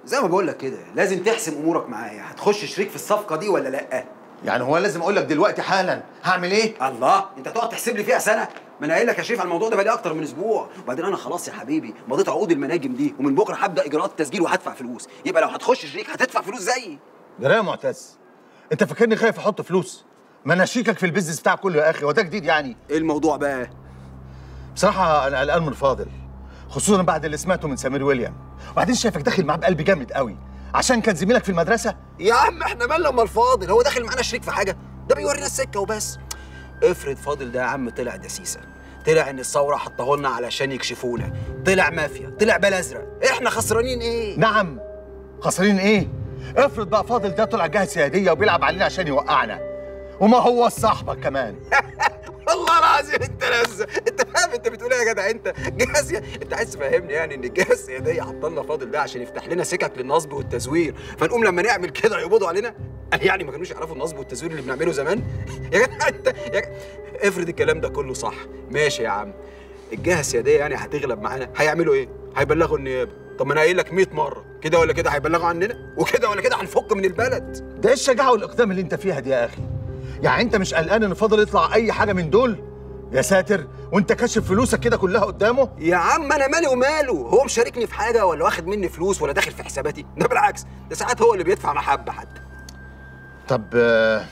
زي ما بقول لك كده لازم تحسم امورك معايا هتخش شريك في الصفقه دي ولا لا يعني هو لازم اقول لك دلوقتي حالا هعمل ايه الله انت هتقعد تحسب لي فيها سنه ما انا قايل لك يا شريف على الموضوع ده بقالي اكتر من اسبوع وبعدين انا خلاص يا حبيبي مضيت عقود المناجم دي ومن بكره هبدا اجراءات التسجيل وهدفع فلوس يبقى لو هتخش شريك هتدفع فلوس زيي جرايه معتز انت فاكرني خايف احط فلوس ما انا شيكك في البيزنس بتاعك كله يا اخي وده جديد يعني ايه الموضوع بقى بصراحه انا قلقان من فاضل خصوصا بعد اللي سمعته من سمير ويليام وبعدين شايفك داخل معاه بقلب جامد قوي عشان كان زميلك في المدرسه يا عم احنا مالنا امال فاضل هو داخل معانا شريك في حاجه ده بيورينا السكه وبس افرض فاضل ده يا عم طلع دسيسه طلع ان الثوره حطاه لنا علشان يكشفونا طلع مافيا طلع بال ازرق احنا خسرانين ايه نعم خسرين ايه افرض بقى فاضل ده طلع جهه سياديه وبيلعب علينا عشان يوقعنا وما هو صاحبك كمان والله العظيم انت لازم انت فاهم انت بتقول ايه يا جدع انت جهاز يا... انت عايز تفهمني يعني ان الجهه السياديه حطلنا فاضل ده عشان يفتح لنا سكك للنصب والتزوير فنقوم لما نعمل كده يقبضوا علينا قال يعني ما كانوش يعرفوا النصب والتزوير اللي بنعمله زمان يا جدع انت يا جدع... افرض الكلام ده كله صح ماشي يا عم الجهه السياديه يعني هتغلب معانا هيعملوا ايه هيبلغوا النيابه طب ما انا قايل لك 100 مره كده ولا كده هيبلغوا عننا وكده ولا كده هنفك من البلد ده ايه الشجاعه والاقدام اللي انت فيها دي يا اخي يعني انت مش قلقان ان فاضل يطلع اي حاجه من دول يا ساتر وانت كاشف فلوسك كده كلها قدامه يا عم انا مالي وماله هو مشاركني في حاجه ولا واخد مني فلوس ولا داخل في حساباتي ده بالعكس ده ساعات هو اللي بيدفع محبه حتى طب آه،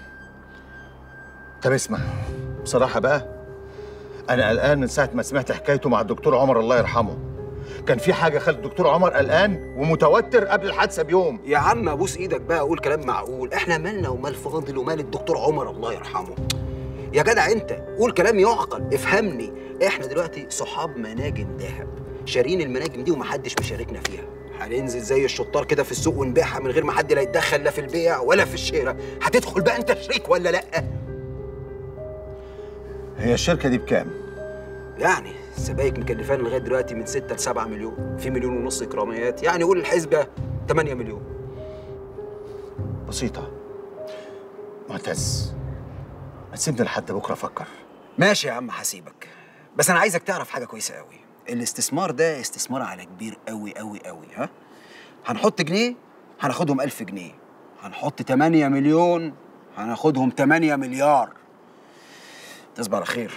طب اسمع بصراحه بقى انا قلقان من ساعه ما سمعت حكايته مع الدكتور عمر الله يرحمه كان في حاجه خلت الدكتور عمر قلقان ومتوتر قبل الحادثه بيوم يا عم ابوس ايدك بقى قول كلام معقول احنا مالنا ومال فاضل ومال الدكتور عمر الله يرحمه يا جدع انت قول كلام يعقل افهمني احنا دلوقتي صحاب مناجم ذهب شارين المناجم دي ومحدش مشاركنا فيها هننزل زي الشطار كده في السوق ونبيعها من غير ما حد لا يتدخل لا في البيع ولا في الشراء هتدخل بقى انت شريك ولا لا هي الشركه دي بكام يعني السبايك مكلفانا لغايه دلوقتي من 6 ل 7 مليون في مليون ونص اكراميات يعني قول الحسبه 8 مليون بسيطه معتز ما تسيبني لحد بكره افكر ماشي يا عم هسيبك بس انا عايزك تعرف حاجه كويسه قوي الاستثمار ده استثمار على كبير قوي قوي قوي ها هنحط جنيه هناخدهم ألف جنيه هنحط 8 مليون هناخدهم 8 مليار تصبح على خير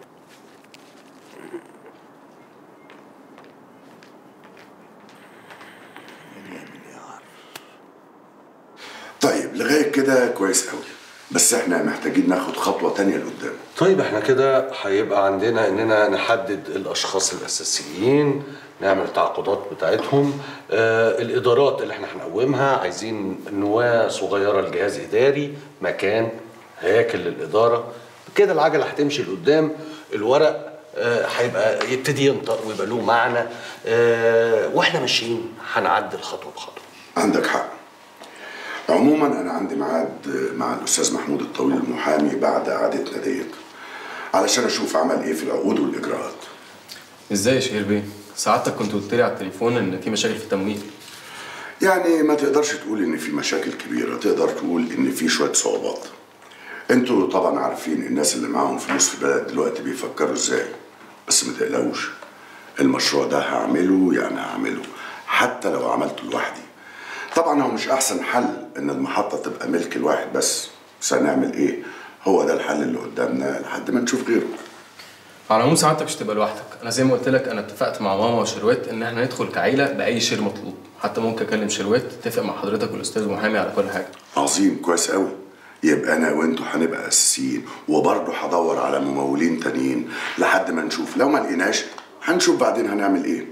طيب لغايه كده كويس قوي بس احنا محتاجين ناخد خطوه تانية لقدام طيب احنا كده هيبقى عندنا اننا نحدد الاشخاص الاساسيين نعمل التعاقدات بتاعتهم آه الادارات اللي احنا هنقومها عايزين نواه صغيره لجهاز اداري مكان هياكل للاداره كده العجله هتمشي لقدام الورق آه، هيبقى يبتدي ينطق ويبقى له معنى آه، واحنا ماشيين هنعدل خطوه بخطوه عندك حق عموما انا عندي ميعاد مع الاستاذ محمود الطويل المحامي بعد قعدتنا ديت علشان اشوف عمل ايه في العقود والاجراءات ازاي يا شهير بيه؟ سعادتك كنت قلت لي على التليفون ان في مشاكل في التمويل يعني ما تقدرش تقول ان في مشاكل كبيره تقدر تقول ان في شويه صعوبات انتوا طبعا عارفين الناس اللي معاهم فلوس في البلد دلوقتي بيفكروا ازاي بس ما تقلقوش المشروع ده هعمله يعني هعمله حتى لو عملته لوحدي طبعا هو مش احسن حل ان المحطه تبقى ملك الواحد بس بس هنعمل ايه هو ده الحل اللي قدامنا لحد ما نشوف غيره على العموم سعادتك مش تبقى لوحدك انا زي ما قلت لك انا اتفقت مع ماما وشروات ان احنا ندخل كعيله باي شير مطلوب حتى ممكن اكلم شروات تتفق مع حضرتك والاستاذ محامي على كل حاجه عظيم كويس قوي يبقى انا وانتوا هنبقى اساسيين وبرضه هدور على ممولين تانيين لحد ما نشوف لو ما لقيناش هنشوف بعدين هنعمل ايه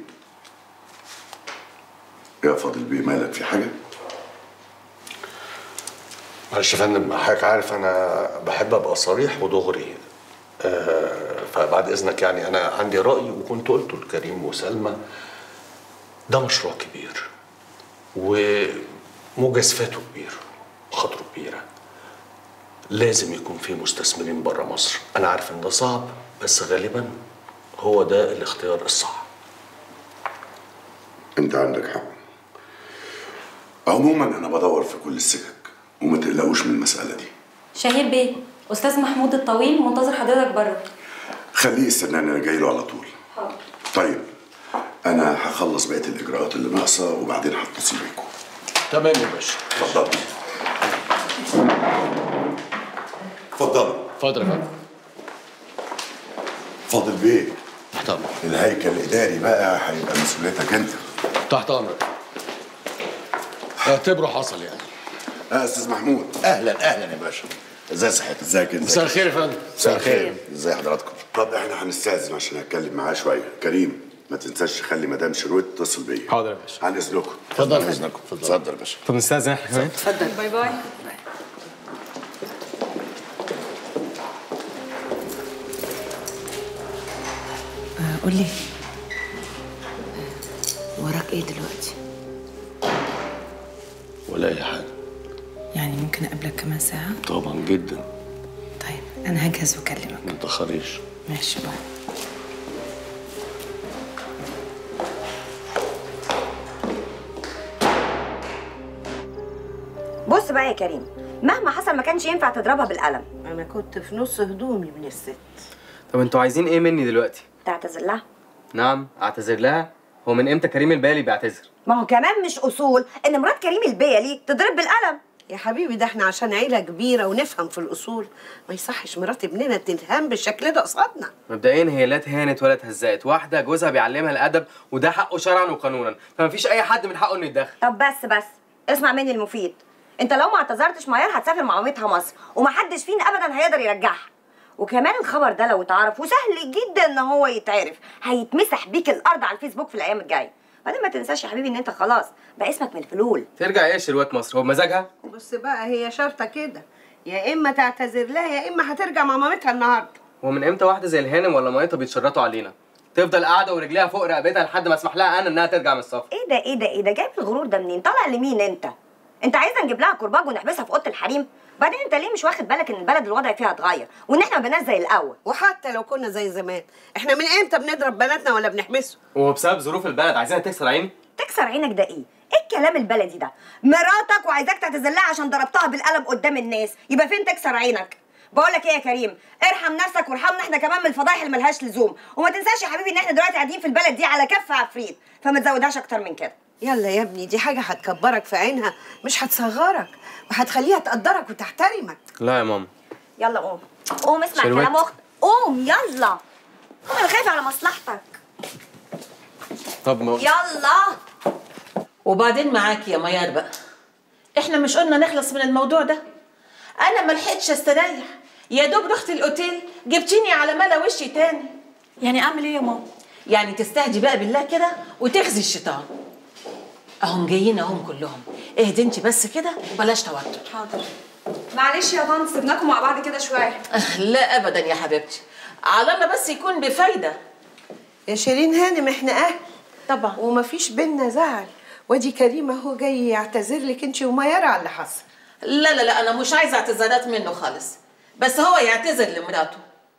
يا فاضل بيه مالك في حاجه معلش يا فندم حضرتك عارف انا بحب ابقى صريح ودغري آه فبعد اذنك يعني انا عندي راي وكنت قلته لكريم وسلمى ده مشروع كبير ومجازفاته كبير وخطره كبيره لازم يكون في مستثمرين بره مصر انا عارف ان ده صعب بس غالبا هو ده الاختيار الصح انت عندك حق عموما انا بدور في كل السكك وما تقلقوش من المساله دي شهير بيه استاذ محمود الطويل منتظر حضرتك بره خليه يستناني انا جاي له على طول حاضر طيب انا هخلص بقيه الاجراءات اللي ناقصه وبعدين هتصل بيكم تمام يا باشا اتفضلوا اتفضلوا اتفضل يا فندم فاضل بيه تحت امرك الهيكل الاداري بقى هيبقى مسؤوليتك انت تحت امرك اعتبره حصل يعني اه استاذ محمود اهلا اهلا يا باشا ازي صحتك ازيك انت مساء الخير يا فندم مساء الخير ازي حضراتكم طب احنا هنستاذن عشان اتكلم معاه شويه كريم ما تنساش تخلي مدام شروت تتصل بيا حاضر يا باشا عن اذنكم اتفضل اذنكم اتفضل يا باشا طب نستاذن احنا كمان باي باي قول لي وراك ايه دلوقتي ولا اي حاجه يعني ممكن اقابلك كمان ساعه طبعا جدا طيب انا هجهز واكلمك ما تاخريش ماشي باي بص بقى يا كريم مهما حصل ما كانش ينفع تضربها بالقلم انا كنت في نص هدومي من الست طب انتوا عايزين ايه مني دلوقتي تعتذر لها نعم اعتذر لها هو من امتى كريم البالي بيعتذر ما هو كمان مش اصول ان مرات كريم البيلي تضرب بالقلم يا حبيبي ده احنا عشان عيله كبيره ونفهم في الاصول ما يصحش مرات ابننا تتهان بالشكل ده قصادنا مبدئيا هي لا اتهانت ولا اتهزقت واحده جوزها بيعلمها الادب وده حقه شرعا وقانونا فمفيش اي حد من حقه انه يتدخل طب بس بس اسمع مني المفيد انت لو ما اعتذرتش ميار هتسافر مع مامتها مصر ومحدش فينا ابدا هيقدر يرجعها وكمان الخبر ده لو اتعرف وسهل جدا ان هو يتعرف هيتمسح بيك الارض على الفيسبوك في الايام الجايه بعدين ما تنساش يا حبيبي ان انت خلاص بقى اسمك من الفلول ترجع ايه شروات مصر هو بمزاجها بص بقى هي شرطه كده يا اما تعتذر لها يا اما هترجع مع مامتها النهارده هو من امتى واحده زي الهانم ولا مامتها بيتشرطوا علينا تفضل قاعده ورجليها فوق رقبتها لحد ما اسمح لها انا انها ترجع من السفر ايه ده ايه ده ايه ده جايب الغرور ده منين طالع لمين انت انت عايزه نجيب لها كرباج ونحبسها في اوضه الحريم بعدين انت ليه مش واخد بالك ان البلد الوضع فيها اتغير وان احنا ما بقيناش زي الاول وحتى لو كنا زي زمان احنا من امتى بنضرب بناتنا ولا بنحبسهم وهو بسبب ظروف البلد عايزينها تكسر عيني تكسر عينك ده ايه ايه الكلام البلدي ده مراتك وعايزاك تعتذر لها عشان ضربتها بالقلم قدام الناس يبقى فين تكسر عينك بقول لك ايه يا كريم ارحم نفسك وارحمنا احنا كمان من الفضايح اللي ملهاش لزوم وما تنساش يا حبيبي ان احنا دلوقتي قاعدين في البلد دي على كف عفريت فما تزودهاش اكتر من كده يلا يا ابني دي حاجه هتكبرك في عينها مش هتصغرك وهتخليها تقدرك وتحترمك لا يا ماما يلا قوم قوم اسمع شروات. كلام اختك قوم يلا قوم انا خايفه على مصلحتك طب ما يلا وبعدين معاك يا ميار بقى احنا مش قلنا نخلص من الموضوع ده انا ما لحقتش استريح يا دوب رحت الاوتيل جبتيني على ملا وشي تاني يعني اعمل ايه يا ماما يعني تستهدي بقى بالله كده وتخزي الشيطان اهم جايين اهم كلهم اهدي انت بس كده وبلاش توتر حاضر معلش يا طنط سيبناكم مع بعض كده شويه لا ابدا يا حبيبتي على الله بس يكون بفايده يا شيرين هانم احنا اهل طبعا ومفيش بينا زعل وادي كريم اهو جاي يعتذر لك انت وميارة على اللي حصل لا لا لا انا مش عايزه اعتذارات منه خالص بس هو يعتذر لمراته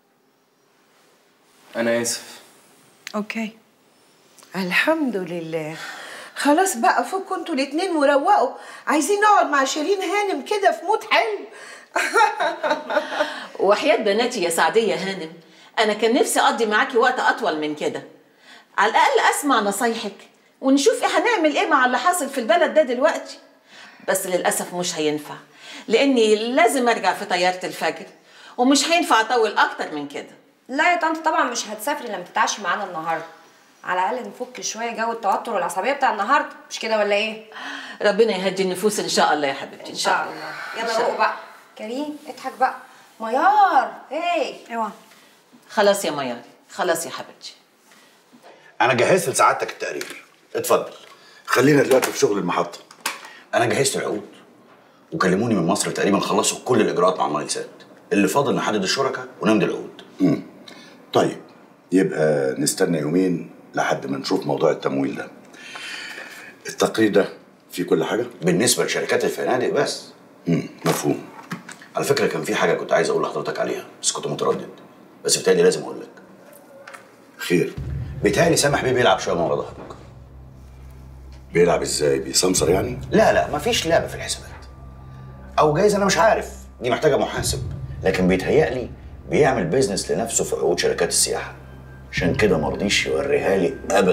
انا اسف اوكي الحمد لله خلاص بقى فكوا انتوا الاتنين وروقوا عايزين نقعد مع شيرين هانم كده في مود حلو وحياة بناتي يا سعدية هانم أنا كان نفسي أقضي معاكي وقت أطول من كده على الأقل أسمع نصايحك ونشوف إيه هنعمل إيه مع اللي حاصل في البلد ده دلوقتي بس للأسف مش هينفع لأني لازم أرجع في طيارة الفجر ومش هينفع أطول أكتر من كده لا يا طنط طبعا مش هتسافري لما تتعشي معانا النهارده على الاقل نفك شويه جو التوتر والعصبيه بتاع النهارده مش كده ولا ايه ربنا يهدي النفوس إن شاء الله يا حبيبتي إن شاء الله يلا روقوا بقى كريم اضحك بقى ميار هي اوعى خلاص يا ميار خلاص يا حبيبتي انا جهزت لسعادتك التقرير اتفضل خلينا دلوقتي في شغل المحطه انا جهزت العقود وكلموني من مصر تقريبا خلصوا كل الاجراءات مع النايل سات اللي فاضل نحدد الشركاء ونمضي العقود مم. طيب يبقى نستنى يومين لحد ما نشوف موضوع التمويل ده التقرير ده فيه كل حاجه بالنسبه لشركات الفنادق بس مم. مفهوم على فكره كان في حاجه كنت عايز اقول لحضرتك عليها بس كنت متردد بس بتهيألي لازم اقول لك خير بيتهيألي سامح بيه بيلعب شويه من ورا ظهرك بيلعب ازاي بيسمسر يعني لا لا مفيش لعب في الحسابات او جايز انا مش عارف دي محتاجه محاسب لكن بيتهيألي بيعمل بيزنس لنفسه في عقود شركات السياحه عشان كده مرضيش يوريها لي ابدا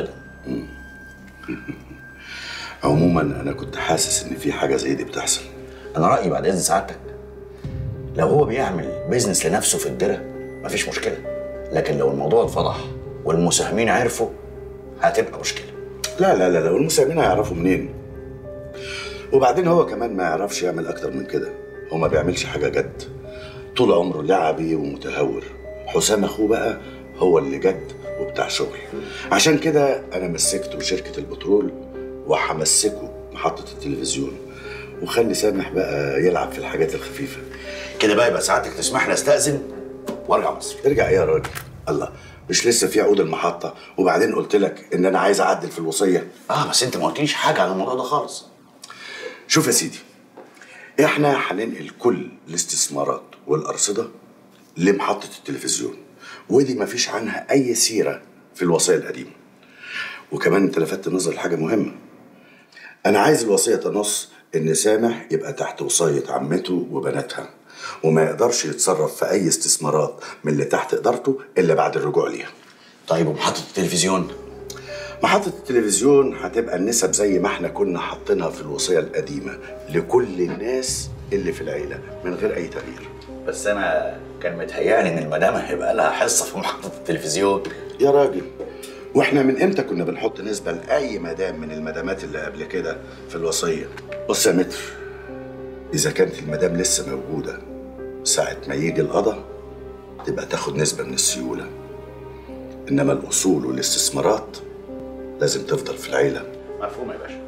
عموما انا كنت حاسس ان في حاجه زي دي بتحصل انا رايي بعد اذن سعادتك لو هو بيعمل بيزنس لنفسه في الدره مفيش مشكله لكن لو الموضوع اتفضح والمساهمين عرفوا هتبقى مشكله لا لا لا لا والمساهمين هيعرفوا منين وبعدين هو كمان ما يعرفش يعمل اكتر من كده هو ما بيعملش حاجه جد طول عمره لعبي ومتهور حسام اخوه بقى هو اللي جد وبتاع شغل عشان كده انا مسكته شركه البترول وهمسكه محطه التلفزيون وخلي سامح بقى يلعب في الحاجات الخفيفه كده بقى يبقى سعادتك تسمح لي استاذن وارجع مصر ارجع ايه يا راجل الله مش لسه في عقود المحطه وبعدين قلت لك ان انا عايز اعدل في الوصيه اه بس انت ما قلتليش حاجه عن الموضوع ده خالص شوف يا سيدي احنا هننقل كل الاستثمارات والارصده لمحطه التلفزيون ودي ما فيش عنها اي سيره في الوصيه القديمه وكمان انت لفتت نظر لحاجه مهمه انا عايز الوصيه تنص ان سامح يبقى تحت وصايه عمته وبناتها وما يقدرش يتصرف في اي استثمارات من اللي تحت ادارته الا بعد الرجوع ليها طيب ومحطه التلفزيون محطة التلفزيون هتبقى النسب زي ما احنا كنا حاطينها في الوصية القديمة لكل الناس اللي في العيلة من غير أي تغيير بس انا كان متهيألي ان المدام هيبقى لها حصه في محطه التلفزيون يا راجل واحنا من امتى كنا بنحط نسبة لأي مدام من المدامات اللي قبل كده في الوصية بص يا متر إذا كانت المدام لسه موجودة ساعة ما يجي القضاء تبقى تاخد نسبة من السيولة إنما الأصول والاستثمارات لازم تفضل في العيلة مفهوم يا باشا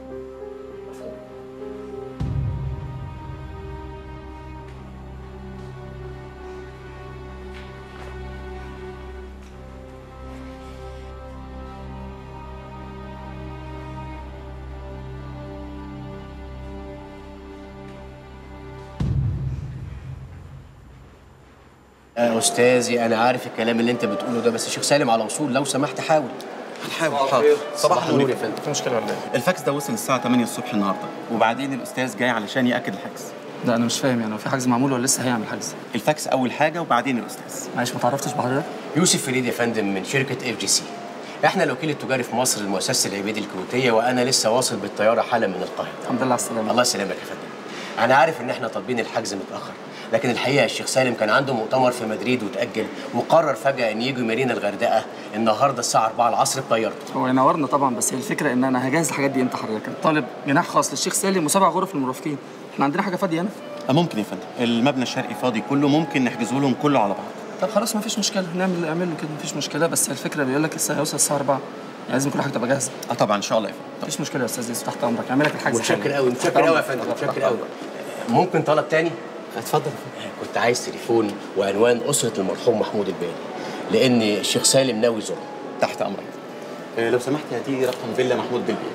يا استاذي انا عارف الكلام اللي انت بتقوله ده بس الشيخ سالم على وصول لو سمحت حاول هنحاول حاضر صباح النور يا فندم في مشكله ولا ايه؟ الفاكس ده وصل الساعة 8 الصبح النهارده وبعدين الأستاذ جاي علشان يأكد الحجز لا انا مش فاهم يعني هو في حجز معمول ولا لسه هيعمل حجز؟ الفاكس أول حاجة وبعدين الأستاذ معلش ما تعرفتش بحضرتك؟ يوسف فريد يا فندم من شركه اف جي سي احنا الوكيل التجاري في مصر لمؤسسه العبيد الكويتيه وانا لسه واصل بالطياره حالا من القاهره الحمد لله على السلامه الله يسلمك يا فندم انا عارف ان احنا طالبين الحجز متاخر لكن الحقيقه الشيخ سالم كان عنده مؤتمر في مدريد وتاجل وقرر فجاه ان يجوا مارينا الغردقه النهارده الساعه 4 العصر بطيارته هو ينورنا طبعا بس هي الفكره ان انا هجهز الحاجات دي امتى حضرتك؟ طالب جناح خاص للشيخ سالم وسبع غرف للمرافقين احنا عندنا حاجه فاضيه هنا؟ آه، ممكن يا فندم المبنى الشرقي فاضي كله ممكن نحجزه لهم كله على بعض طب خلاص ما فيش مشكله نعمل اعمله كده ما فيش مشكله بس هي الفكره بيقول لك لسه هيوصل الساعه 4 يعني لازم كل حاجه تبقى جاهزه اه طبعا ان شاء الله يا فندم مفيش مشكله يا استاذ يوسف تحت امرك اعمل لك الحجز متشكر حالا. قوي تحت متشكر قوي يا أمرك. فندم تحت متشكر أمرك. قوي ممكن طلب تاني اتفضل كنت عايز تليفون وعنوان اسره المرحوم محمود البالي لان الشيخ سالم ناوي يزوره تحت امرك آه، لو سمحت هاتي رقم فيلا محمود بالبيت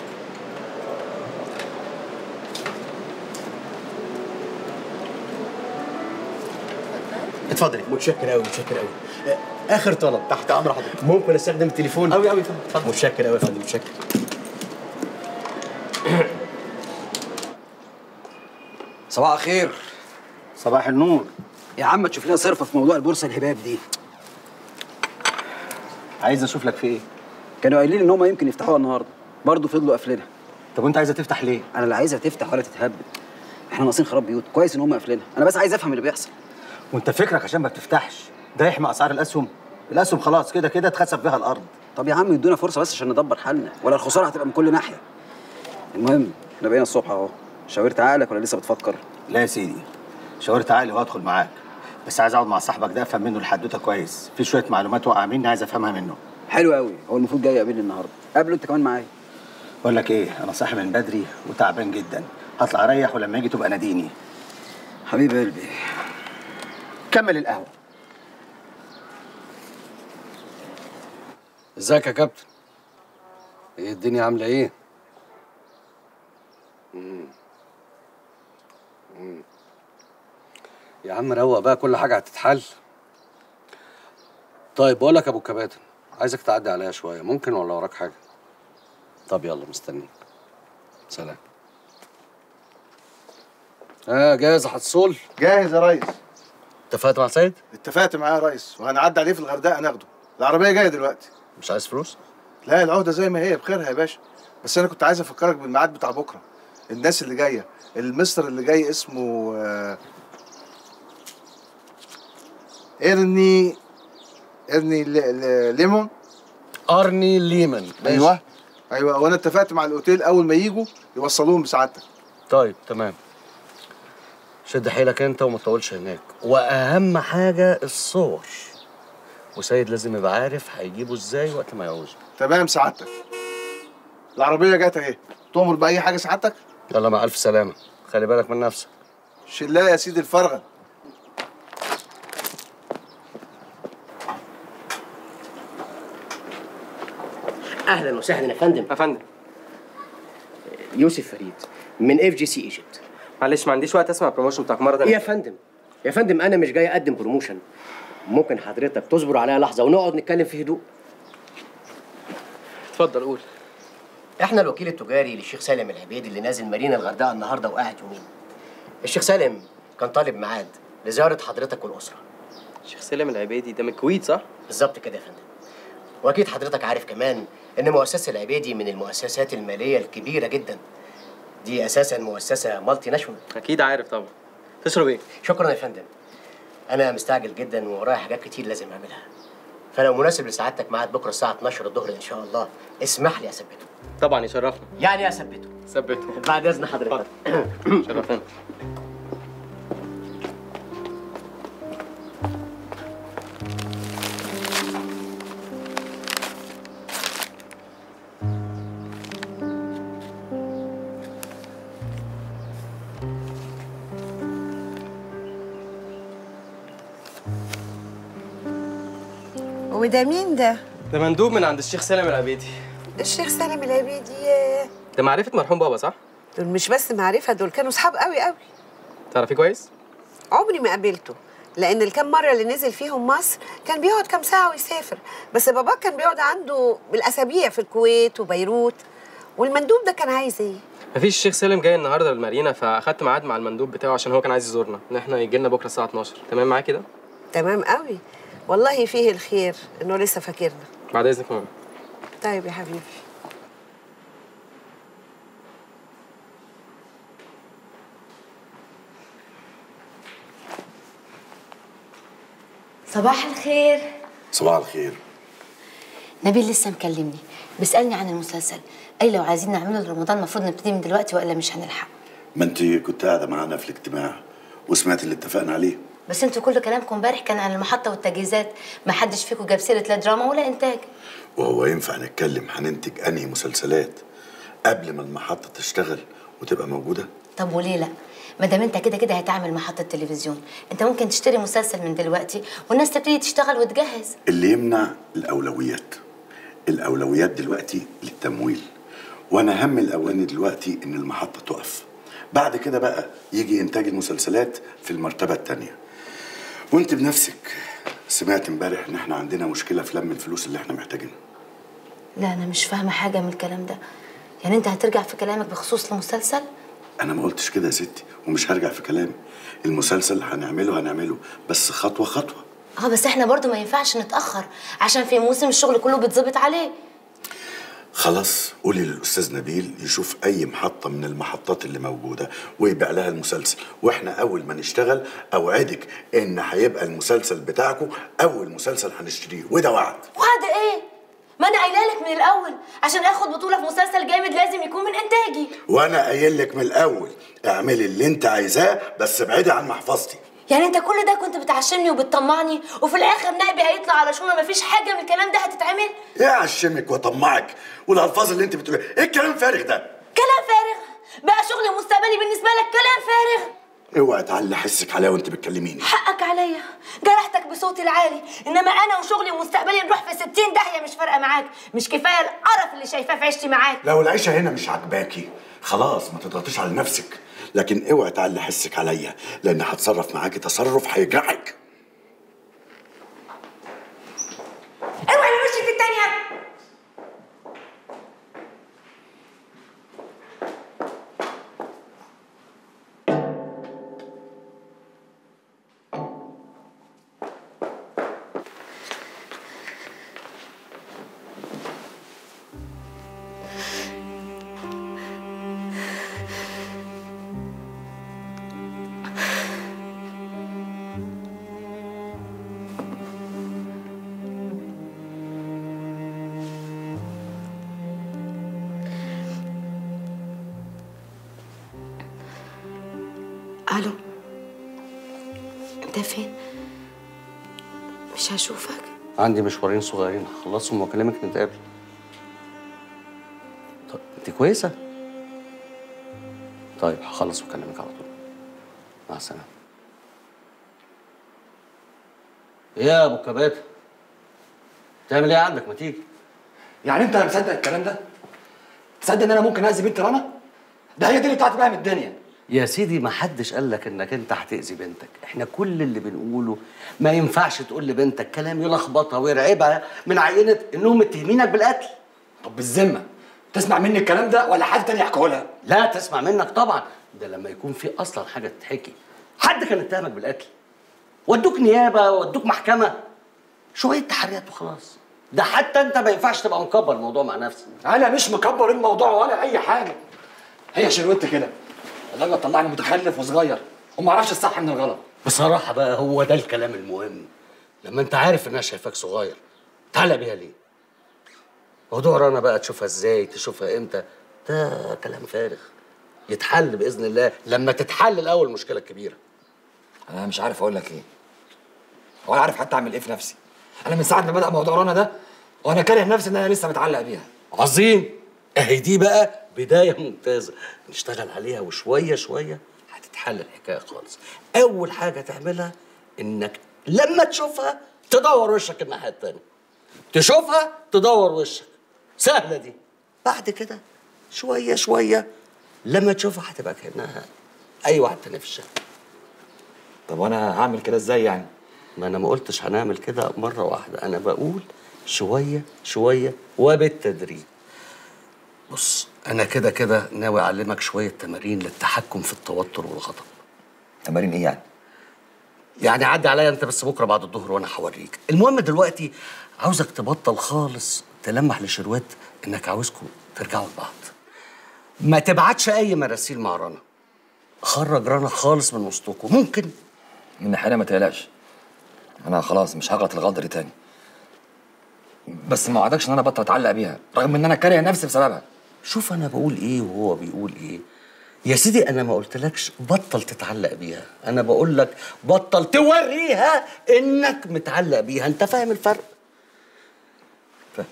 اتفضل متشكر قوي متشكر قوي اخر طلب تحت امر حضرتك ممكن استخدم التليفون قوي قوي اتفضل متشكر قوي يا فندم متشكر صباح الخير صباح النور يا عم تشوف لنا صرفه في موضوع البورصه الهباب دي عايز اشوف لك في ايه كانوا قايلين ان هم يمكن يفتحوها النهارده برضه فضلوا قافلينها طب وانت عايزه تفتح ليه انا لا عايزها تفتح ولا تتهبد احنا ناقصين خراب بيوت كويس ان هم قافلينها انا بس عايز افهم اللي بيحصل وانت فكرك عشان ما بتفتحش ده يحمي اسعار الاسهم الاسهم خلاص كده كده اتخسف بيها الارض طب يا عم يدونا فرصه بس عشان ندبر حالنا ولا الخساره هتبقى من كل ناحيه المهم احنا بقينا الصبح اهو شاورت عقلك ولا لسه بتفكر لا يا سيدي شاورت عقلي وهدخل معاك بس عايز اقعد مع صاحبك ده افهم منه الحدوته كويس في شويه معلومات واقعه مني عايز افهمها منه حلو قوي هو المفروض جاي يقابلني النهارده قابله انت كمان معايا بقول لك ايه انا صاحي من بدري وتعبان جدا هطلع اريح ولما يجي تبقى ناديني حبيب قلبي كمل القهوه ازيك يا كابتن ايه الدنيا عامله ايه مم. مم. يا عم روق بقى كل حاجه هتتحل طيب بقول لك يا ابو الكباتن عايزك تعدي عليا شويه ممكن ولا وراك حاجه طب يلا مستنيك سلام اه جاهز يا حصول جاهز يا ريس اتفقت مع سيد اتفقت معاه يا ريس وهنعدي عليه في الغردقه ناخده العربيه جايه دلوقتي مش عايز فلوس لا العهده زي ما هي بخيرها يا باشا بس انا كنت عايز افكرك بالميعاد بتاع بكره الناس اللي جايه المستر اللي جاي اسمه آه، ارني ارني ل- ل- ليمون ارني ليمون ايوه ايوه وانا اتفقت مع الاوتيل اول ما يجوا يوصلوهم بسعادتك طيب تمام شد حيلك انت وما تطولش هناك واهم حاجه الصور وسيد لازم يبقى عارف هيجيبه ازاي وقت ما يعوزه تمام سعادتك العربيه جت اهي تؤمر باي حاجه سعادتك يلا مع الف سلامه خلي بالك من نفسك شلها يا سيدي الفرغه اهلا وسهلا يا فندم يا فندم يوسف فريد من اف جي سي ايجيبت معلش ما عنديش وقت اسمع البروموشن بتاعك مره تانية يا فندم يا فندم انا مش جاي اقدم بروموشن ممكن حضرتك تصبر عليا لحظه ونقعد نتكلم في هدوء اتفضل قول احنا الوكيل التجاري للشيخ سالم العبيدي اللي نازل مارينا الغردقه النهارده وقاعد يومين الشيخ سالم كان طالب ميعاد لزياره حضرتك والاسره الشيخ سالم العبيدي ده من الكويت صح بالظبط كده يا فندم واكيد حضرتك عارف كمان ان مؤسسه العبيدي من المؤسسات الماليه الكبيره جدا دي اساسا مؤسسه مالتي ناشونال اكيد عارف طبعا تشرب ايه شكرا يا فندم انا مستعجل جدا وورايا حاجات كتير لازم اعملها فلو مناسب لسعادتك ميعاد بكره الساعه 12 الظهر ان شاء الله اسمح لي اثبته طبعا يشرفنا يعني اثبته ثبته بعد اذن حضرتك شرفنا وده مين ده؟ ده مندوب من عند الشيخ سالم العبيدي الشيخ سالم العبيدي ياه. ده معرفه مرحوم بابا صح دول مش بس معرفة دول كانوا صحاب قوي قوي تعرفيه كويس عمري ما قابلته لأن الكام مرة اللي نزل فيهم مصر كان بيقعد كام ساعة ويسافر بس بابا كان بيقعد عنده بالأسابيع في الكويت وبيروت والمندوب ده كان عايز إيه؟ مفيش الشيخ سالم جاي النهارده للمارينا فاخدت ميعاد مع المندوب بتاعه عشان هو كان عايز يزورنا ان احنا يجي لنا بكره الساعه 12 تمام معاك كده تمام قوي والله فيه الخير إنه لسه فاكرنا بعد اذنك ماما طيب يا حبيبي صباح الخير صباح الخير نبيل لسه مكلمني بيسألني عن المسلسل قال لو عايزين نعمله لرمضان المفروض نبتدي من دلوقتي والا مش هنلحق ما انت كنت قاعده معانا في الاجتماع وسمعت اللي اتفقنا عليه بس انتوا كل كلامكم امبارح كان عن المحطه والتجهيزات ما حدش فيكم جاب سيره لا دراما ولا انتاج وهو ينفع نتكلم هننتج انهي مسلسلات قبل ما المحطه تشتغل وتبقى موجوده طب وليه لا ما دام انت كده كده هتعمل محطه تلفزيون انت ممكن تشتري مسلسل من دلوقتي والناس تبتدي تشتغل وتجهز اللي يمنع الاولويات الاولويات دلوقتي للتمويل وانا هم الاولاني دلوقتي ان المحطه تقف بعد كده بقى يجي انتاج المسلسلات في المرتبه الثانيه وانت بنفسك سمعت امبارح ان احنا عندنا مشكله في لم الفلوس اللي احنا محتاجينها لا انا مش فاهمه حاجه من الكلام ده يعني انت هترجع في كلامك بخصوص المسلسل انا ما قلتش كده يا ستي ومش هرجع في كلامي المسلسل هنعمله هنعمله بس خطوه خطوه اه بس احنا برضو ما ينفعش نتاخر عشان في موسم الشغل كله بيتظبط عليه خلاص قولي للاستاذ نبيل يشوف اي محطه من المحطات اللي موجوده ويبيع لها المسلسل واحنا اول ما نشتغل اوعدك ان هيبقى المسلسل بتاعكم اول مسلسل هنشتريه وده وعد وعد ايه ما انا قايله لك من الاول عشان اخد بطوله في مسلسل جامد لازم يكون من انتاجي وانا قايل لك من الاول اعملي اللي انت عايزاه بس ابعدي عن محفظتي يعني انت كل ده كنت بتعشمني وبتطمعني وفي الاخر نائبي هيطلع على شغل مفيش حاجه من الكلام ده هتتعمل ايه اعشمك واطمعك والالفاظ اللي انت بتقوليها ايه الكلام الفارغ ده كلام فارغ بقى شغل مستقبلي بالنسبه لك كلام فارغ اوعي تعلي حسك عليا وانت بتكلميني حقك عليا جرحتك بصوتي العالي انما انا وشغلي ومستقبلي نروح في 60 داهيه مش فارقه معاك مش كفايه القرف اللي شايفاه في عيشتي معاك لو العيشه هنا مش عاجباكي خلاص ما تضغطيش على نفسك لكن اوعي تعلي حسك عليا لان هتصرف معاكي تصرف هيجرحك اوعي الوش التانيه الو انت فين مش هشوفك عندي مشوارين صغيرين هخلصهم واكلمك نتقابل طب انت كويسه طيب هخلص واكلمك على طول مع السلامه ايه يا ابو كبات تعمل ايه عندك ما تيجي يعني انت مصدق الكلام ده؟ تصدق ان انا ممكن اذي بنت رنا؟ ده هي دي اللي بتاعتي بقى من الدنيا يا سيدي ما حدش قال لك انك انت هتأذي بنتك احنا كل اللي بنقوله ما ينفعش تقول لبنتك كلام يلخبطها ويرعبها من عينة انهم متهمينك بالقتل طب بالذمه تسمع مني الكلام ده ولا حد تاني يحكيه لها؟ لا تسمع منك طبعا ده لما يكون في اصلا حاجه تتحكي حد كان اتهمك بالقتل ودوك نيابه ودوك محكمه شويه تحريات وخلاص ده حتى انت ما ينفعش تبقى مكبر الموضوع مع نفسك انا مش مكبر الموضوع ولا اي حاجه هي شروت كده الراجل طلعني متخلف وصغير وما اعرفش الصح من الغلط بصراحه بقى هو ده الكلام المهم لما انت عارف انها شايفاك صغير تعلق بيها ليه موضوع رنا بقى تشوفها ازاي تشوفها امتى ده كلام فارغ يتحل باذن الله لما تتحل الاول المشكله الكبيره انا مش عارف اقول لك ايه ولا عارف حتى اعمل ايه في نفسي انا من ساعه ما بدا موضوع رنا ده وانا كاره نفسي ان انا لسه متعلق بيها عظيم اهي دي بقى بدايه ممتازه نشتغل عليها وشويه شويه هتتحل الحكايه خالص اول حاجه تعملها انك لما تشوفها تدور وشك الناحيه التانيه تشوفها تدور وشك سهله دي بعد كده شويه شويه لما تشوفها هتبقى كانها اي واحد تاني في الشارع طب وانا هعمل كده ازاي يعني ما انا ما قلتش هنعمل كده مره واحده انا بقول شويه شويه وبالتدريج بص انا كده كده ناوي اعلمك شويه تمارين للتحكم في التوتر والغضب تمارين ايه يعني يعني عدي عليا انت بس بكره بعد الظهر وانا هوريك المهم دلوقتي عاوزك تبطل خالص تلمح لشروات انك عاوزكم ترجعوا لبعض ما تبعتش اي مراسيل مع رنا خرج رنا خالص من وسطكم ممكن من ناحيه ما تقلقش انا خلاص مش هغلط الغلطه دي تاني بس ما وعدكش ان انا بطل اتعلق بيها رغم ان انا كاره نفسي بسببها شوف انا بقول ايه وهو بيقول ايه يا سيدي انا ما قلتلكش بطل تتعلق بيها انا بقول لك بطل توريها انك متعلق بيها انت فاهم الفرق فاهم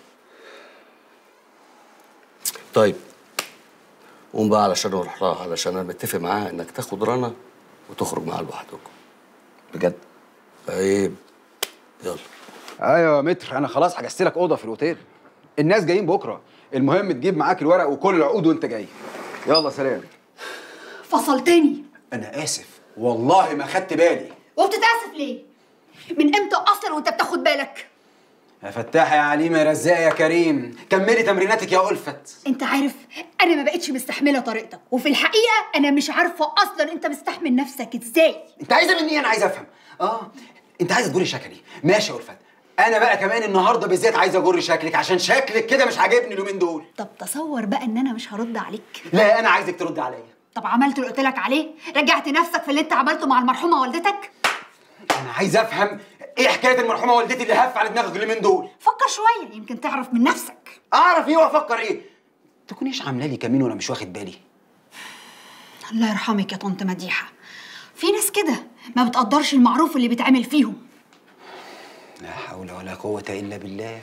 طيب قوم بقى علشان نروح لها علشان انا متفق معاها انك تاخد رنا وتخرج معاها لوحدكم بجد عيب يلا ايوه يا متر انا خلاص حجزت لك اوضه في الاوتيل الناس جايين بكره المهم تجيب معاك الورق وكل العقود وانت جاي يلا سلام فصلتني انا اسف والله ما خدت بالي وبتتأسف ليه؟ من امتى اصلا وانت بتاخد بالك؟ يا فتاح يا عليم يا رزاق يا كريم كملي تمريناتك يا ألفت انت عارف انا ما بقتش مستحمله طريقتك وفي الحقيقه انا مش عارفه اصلا انت مستحمل نفسك ازاي انت عايزه مني إيه؟ انا عايز افهم اه انت عايزه تجري شكلي ماشي يا ألفت انا بقى كمان النهارده بالذات عايز اجر شكلك عشان شكلك كده مش عاجبني اليومين دول طب تصور بقى ان انا مش هرد عليك لا انا عايزك ترد عليا طب عملت اللي قلت لك عليه رجعت نفسك في اللي انت عملته مع المرحومه والدتك انا عايز افهم ايه حكايه المرحومه والدتي اللي هف على دماغك اليومين دول فكر شويه يمكن تعرف من نفسك اعرف ايه وافكر ايه تكونيش عامله لي كمين وانا مش واخد بالي الله يرحمك يا طنط مديحه في ناس كده ما بتقدرش المعروف اللي بيتعمل فيهم لا حول ولا قوه الا بالله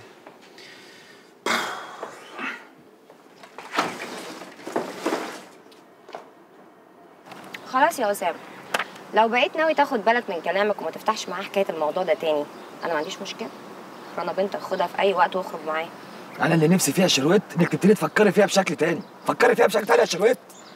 خلاص يا اسامه لو بقيت ناوي تاخد بالك من كلامك وما تفتحش معاه حكايه الموضوع ده تاني انا ما عنديش مشكله رنا بنتك خدها في اي وقت واخرج معاها انا اللي نفسي فيها شروت انك تبتدي تفكري فيها بشكل تاني فكري فيها بشكل تاني يا شروت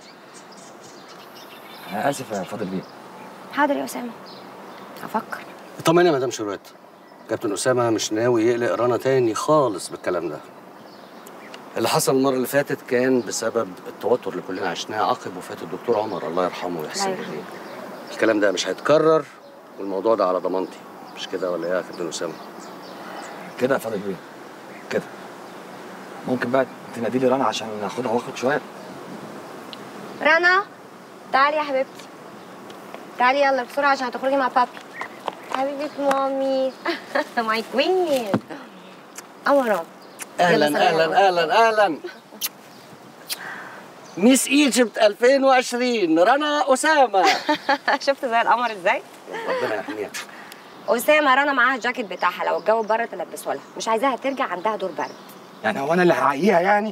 انا اسف يا فاضل بيه حاضر يا اسامه هفكر طمني يا مدام شروات كابتن اسامه مش ناوي يقلق رنا تاني خالص بالكلام ده اللي حصل المره اللي فاتت كان بسبب التوتر اللي كلنا عشناه عقب وفاه الدكتور عمر الله يرحمه ويحسن الله اليه الكلام ده مش هيتكرر والموضوع ده على ضمانتي مش كده ولا ايه يا كابتن اسامه كده يا فاضل بيه كده ممكن بقى تنادي لي رنا عشان ناخدها واخد شويه رنا تعالي يا حبيبتي تعالي يلا بسرعه عشان هتخرجي مع بابي حبيبه مامي ماي كوين قمرة اهلا يلا سلام. اهلا اهلا اهلا ميس ايجيبت 2020 رنا اسامه شفت زي القمر ازاي ربنا يحميها اسامه رنا معاها الجاكيت بتاعها لو الجو بره تلبسه لها مش عايزاها ترجع عندها دور برد يعني هو انا اللي هعييها يعني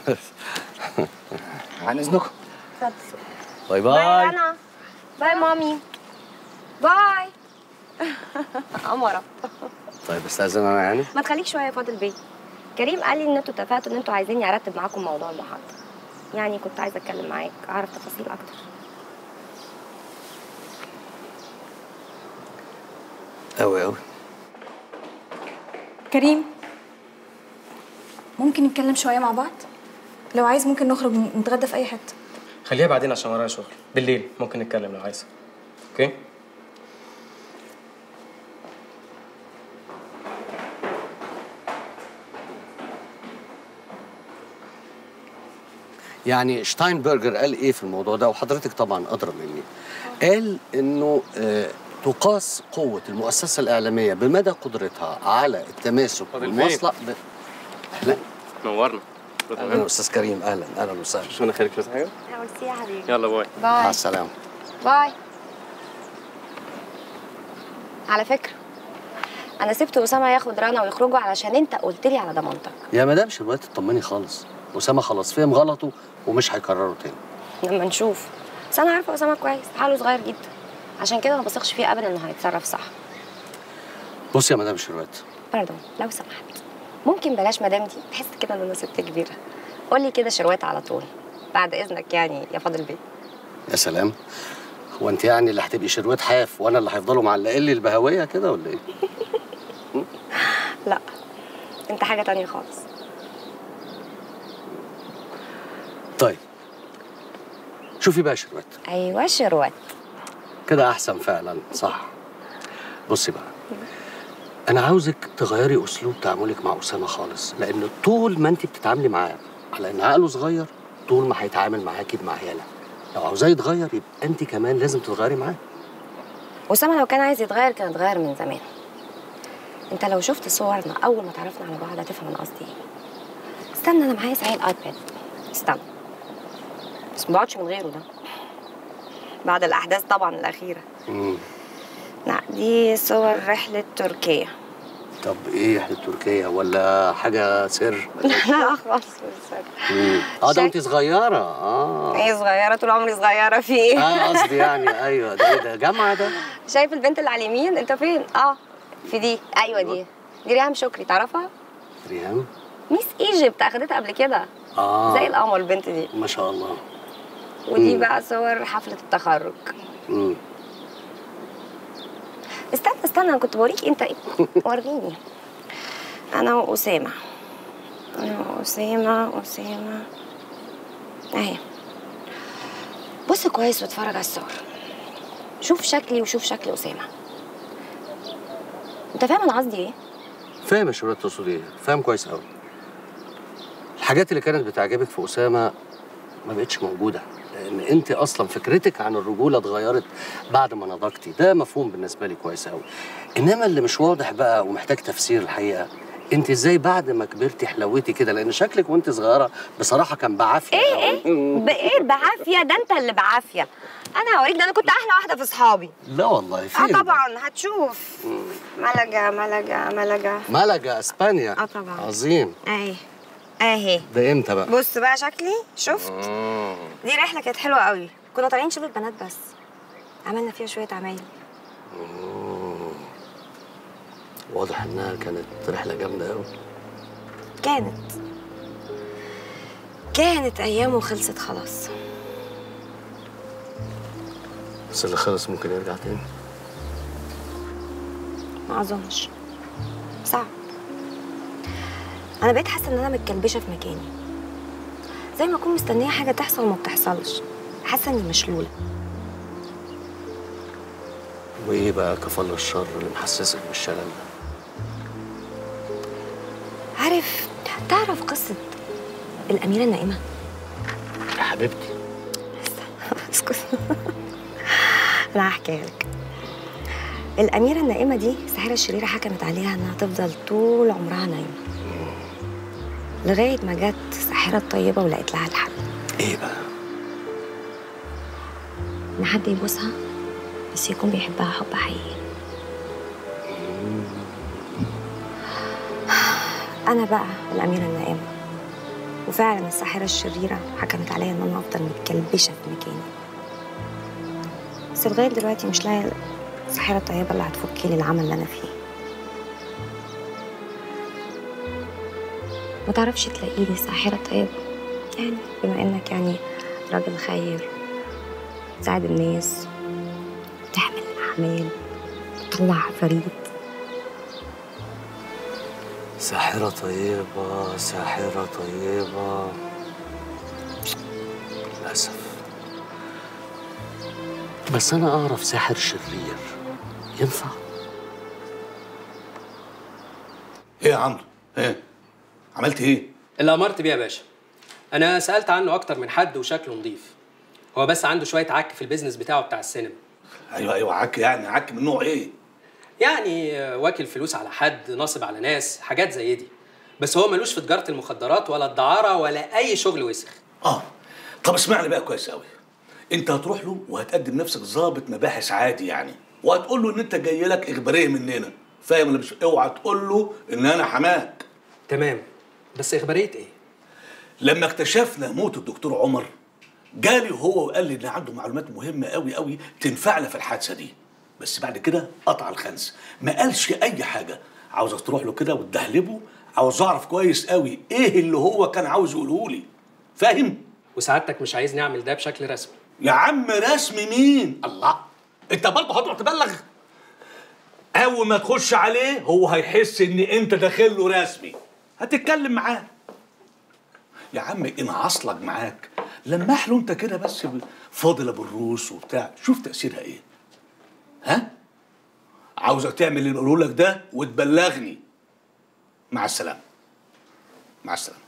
عن اذنكم باي باي باي رنا باي مامي باي قمره طيب استاذن انا يعني ما تخليك شويه يا فاضل بيه كريم قال لي ان انتوا اتفقتوا ان انتوا عايزيني ارتب معاكم موضوع المحاضره يعني كنت عايزه اتكلم معاك اعرف تفاصيل اكتر قوي قوي كريم ممكن نتكلم شوية مع بعض؟ لو عايز ممكن نخرج نتغدى في أي حتة خليها بعدين عشان ورايا شغل بالليل ممكن نتكلم لو عايز اوكي يعني شتاينبرجر قال ايه في الموضوع ده وحضرتك طبعا ادرى مني قال انه آه تقاس قوة المؤسسة الإعلامية بمدى قدرتها على التماسك فاضل والمواصلة ب... لا نورنا أهلا أستاذ كريم أهلا أهلا وسهلا شو انا خيرك بس حاجة ميرسي يا حبيبي يلا باي مع باي السلامة باي على فكره انا سبت اسامه ياخد رنا ويخرجوا علشان انت قلت لي على ضمانتك يا مدام شروات اطمني خالص أسامة خلاص فهم غلطه ومش هيكرره تاني لما نشوف بس انا عارفه اسامه كويس حاله صغير جدا عشان كده ما بثقش فيه ابدا انه هيتصرف صح بص يا مدام شروات باردون لو سمحت ممكن بلاش مدام دي تحس كده ان انا ست كبيره قولي كده شروات على طول بعد اذنك يعني يا فاضل بيه يا سلام هو انت يعني اللي هتبقي شروات حاف وانا اللي هيفضلوا معلقين لي البهويه كده ولا ايه؟ لا انت حاجه تانية خالص طيب شوفي بقى يا شروات ايوه شروات كده احسن فعلا صح بصي بقى انا عاوزك تغيري اسلوب تعاملك مع اسامه خالص لان طول ما انت بتتعاملي معاه على ان عقله صغير طول ما هيتعامل معاكي بمعيله لو عاوزاه يتغير يبقى انت كمان لازم تتغيري معاه اسامه لو كان عايز يتغير كان اتغير من زمان انت لو شفت صورنا اول ما تعرفنا على بعض هتفهم انا قصدي ايه استنى انا معايا صحيح الايباد استنى بس ما بقعدش من غيره ده بعد الاحداث طبعا الاخيره مم. لا دي صور رحله تركيا طب ايه احنا تركيا ولا حاجه سر لا خالص مش سر. مم. اه ده انت صغيره اه ايه صغيره طول عمري صغيره في ايه اه قصدي يعني ايوه ده ايه ده جامعه ده شايف البنت اللي على اليمين انت فين اه في دي ايوه دي دي ريهام شكري تعرفها ريهام ميس ايجيبت اخدتها قبل كده اه زي القمر البنت دي ما شاء الله ودي مم. بقى صور حفله التخرج مم. استنى استنى انا كنت بوريك انت ايه وريني انا واسامه انا واسامه اسامه اهي بص كويس واتفرج على الصور شوف شكلي وشوف شكل اسامه انت فاهم انا قصدي ايه فاهم يا شباب تقصد ايه فاهم كويس قوي الحاجات اللي كانت بتعجبك في اسامه ما بقتش موجوده لان انت اصلا فكرتك عن الرجوله اتغيرت بعد ما نضجتي ده مفهوم بالنسبه لي كويس قوي انما اللي مش واضح بقى ومحتاج تفسير الحقيقه انت ازاي بعد ما كبرتي حلوتي كده لان شكلك وانت صغيره بصراحه كان بعافيه ايه ايه بايه بعافيه ده انت اللي بعافيه انا هوريك ده انا كنت احلى واحده في اصحابي لا والله اه فين طبعا هتشوف ملجا ملجا ملجا ملجا اسبانيا اه طبعا عظيم اهي اهي ده امتى بقى بص بقى شكلي شفت مم. دي رحله كانت حلوه قوي كنا طالعين شبه البنات بس عملنا فيها شويه عمايل مم. واضح انها كانت رحله جامده قوي كانت كانت ايام وخلصت خلاص بس اللي خلص ممكن يرجع تاني ما اظنش صعب انا بقيت حاسه ان انا متكلبشه في مكاني زي ما اكون مستنيه حاجه تحصل وما بتحصلش حاسه اني مشلوله وايه بقى كفل الشر اللي محسسك بالشلل ده عارف تعرف قصه الاميره النائمه يا حبيبتي اسكت انا هحكيها لك الاميره النائمه دي الساحره الشريره حكمت عليها انها تفضل طول عمرها نايمه لغايه ما جت الساحره الطيبه ولقيت لها الحل ايه بقى ان حد يبوسها بس يكون بيحبها حب حقيقي انا بقى الاميره النائمه وفعلا الساحره الشريره حكمت عليا ان انا افضل متكلبشه في مكاني بس لغايه دلوقتي مش لاقيه الساحره الطيبه اللي هتفك لي العمل اللي انا فيه ما تعرفش تلاقي لي ساحره طيبه يعني بما انك يعني راجل خير تساعد الناس تعمل اعمال تطلع عفاريت ساحرة طيبة ساحرة طيبة للأسف بس أنا أعرف ساحر شرير ينفع؟ ايه يا عمرو؟ ايه؟ عملت ايه؟ اللي امرت بيه يا باشا انا سالت عنه اكتر من حد وشكله نظيف هو بس عنده شويه عك في البيزنس بتاعه بتاع السينما ايوه ايوه عك يعني عك من نوع ايه؟ يعني آه، واكل فلوس على حد ناصب على ناس حاجات زي دي بس هو ملوش في تجاره المخدرات ولا الدعاره ولا اي شغل وسخ طب اسمعني بقى كويس قوي انت هتروح له وهتقدم نفسك ضابط مباحث عادي يعني وهتقول له ان انت جاي لك اخباريه مننا فاهم ولا مش اوعى تقول له ان انا حماك تمام بس اخباريه ايه لما اكتشفنا موت الدكتور عمر جالي هو وقال لي ان عنده معلومات مهمه قوي قوي تنفعنا في الحادثه دي بس بعد كده قطع الخنس ما قالش اي حاجه عاوزك تروح له كده وتدهلبه عاوز اعرف كويس قوي ايه اللي هو كان عاوز يقوله لي فاهم وسعادتك مش عايز نعمل ده بشكل رسمي يا عم رسمي مين الله انت برضه هتروح تبلغ اول ما تخش عليه هو هيحس ان انت داخل له رسمي هتتكلم معاه يا عم ان عصلك معاك لمح له انت كده بس ب- فاضله بالروس وبتاع شوف تاثيرها ايه ها عاوزك تعمل اللي بقوله لك ده وتبلغني مع السلامه مع السلامه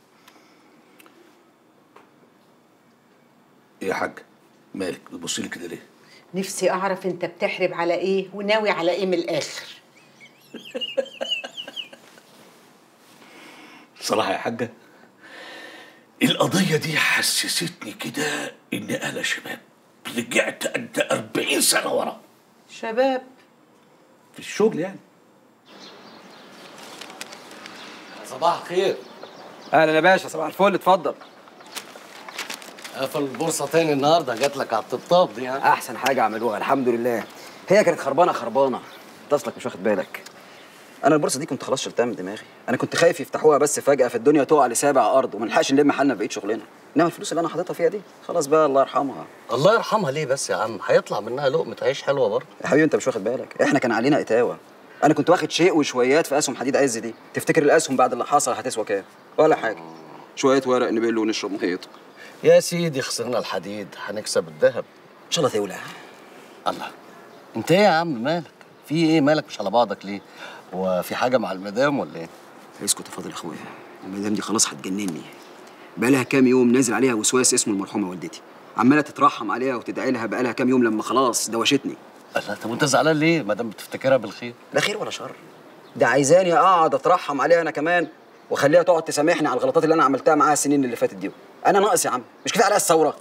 ايه يا حاج مالك بتبصي لي كده ليه نفسي اعرف انت بتحرب على ايه وناوي على ايه من الاخر صراحة يا حاجة القضية دي حسستني كده إن أنا شباب رجعت قد 40 سنة ورا شباب في الشغل يعني صباح الخير اهلا يا باشا صباح الفل اتفضل قفل البورصة تاني النهاردة جات لك على الطبطاب دي ها احسن حاجه عملوها الحمد لله هي كانت خربانه خربانه انت اصلك مش واخد بالك انا البورصه دي كنت خلاص شلتها من دماغي انا كنت خايف يفتحوها بس فجاه في الدنيا تقع لسابع ارض وما نلحقش نلم حالنا في بقيه شغلنا انما الفلوس اللي انا حاططها فيها دي خلاص بقى الله يرحمها الله يرحمها ليه بس يا عم هيطلع منها لقمة عيش حلوة برضه يا حبيبي انت مش واخد بالك احنا كان علينا اتاوه انا كنت واخد شيء وشويات في اسهم حديد عز دي تفتكر الاسهم بعد اللي حصل هتسوى كام ولا حاجه شويه ورق نبل ونشرب محيط يا سيدي خسرنا الحديد هنكسب الذهب ان شاء الله تولع الله انت ايه يا عم مالك في ايه مالك مش على بعضك ليه هو في حاجة مع المدام ولا ايه اسكت يا فاضل يا اخويا المدام دي خلاص هتجنني بقالها كام يوم نازل عليها وسواس اسمه المرحومه والدتي عماله تترحم عليها وتدعي لها بقالها كام يوم لما خلاص دوشتني الله طب وانت زعلان ليه ما دام بتفتكرها بالخير لا خير ولا شر ده عايزاني اقعد اترحم عليها انا كمان واخليها تقعد تسامحني على الغلطات اللي انا عملتها معاها السنين اللي فاتت دي انا ناقص يا عم مش كفايه عليها الثوره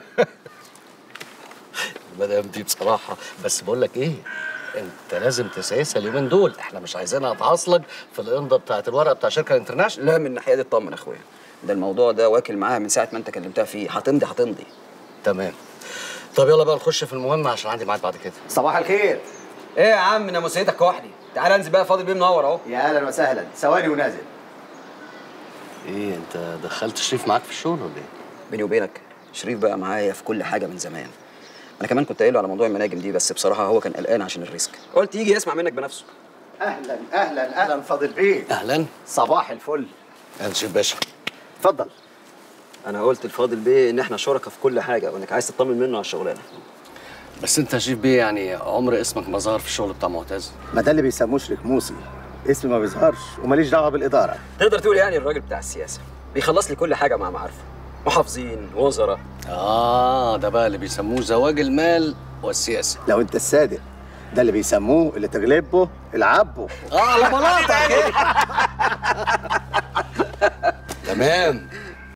المدام دي بصراحة بس بقول لك ايه انت لازم تسيسها اليومين دول احنا مش عايزينها تعصلك في الامضه بتاعت الورق بتاع شركه انترناشونال لا من الناحيه دي اطمن يا اخويا ده الموضوع ده واكل معاها من ساعه ما انت كلمتها فيه هتمضي هتمضي تمام طب يلا بقى نخش في المهم عشان عندي ميعاد بعد كده صباح الخير ايه يا عم ناموسيتك كحلي تعال انزل بقى فاضل بيه منور اهو يا اهلا وسهلا ثواني ونازل ايه انت دخلت شريف معاك في الشغل ولا ايه بيني وبينك شريف بقى معايا في كل حاجه من زمان انا كمان كنت قايل له على موضوع المناجم دي بس بصراحه هو كان قلقان عشان الريسك قلت يجي يسمع منك بنفسه اهلا اهلا اهلا فاضل بيه اهلا صباح الفل اهلا شيف باشا اتفضل انا قلت لفاضل بيه ان احنا شركاء في كل حاجه وانك عايز تطمن منه على الشغلانه بس انت يا شيف بيه يعني عمر اسمك ما ظهر في الشغل بتاع معتز ما ده اللي بيسموه شريك موسي اسمي ما بيظهرش وماليش دعوه بالاداره تقدر تقول يعني الراجل بتاع السياسه بيخلص لي كل حاجه مع معارفه محافظين وزراء اه ده بقى اللي بيسموه زواج المال والسياسه لو انت الصادق ده اللي بيسموه اللي تغلبه العبه اه على بلاطه كده تمام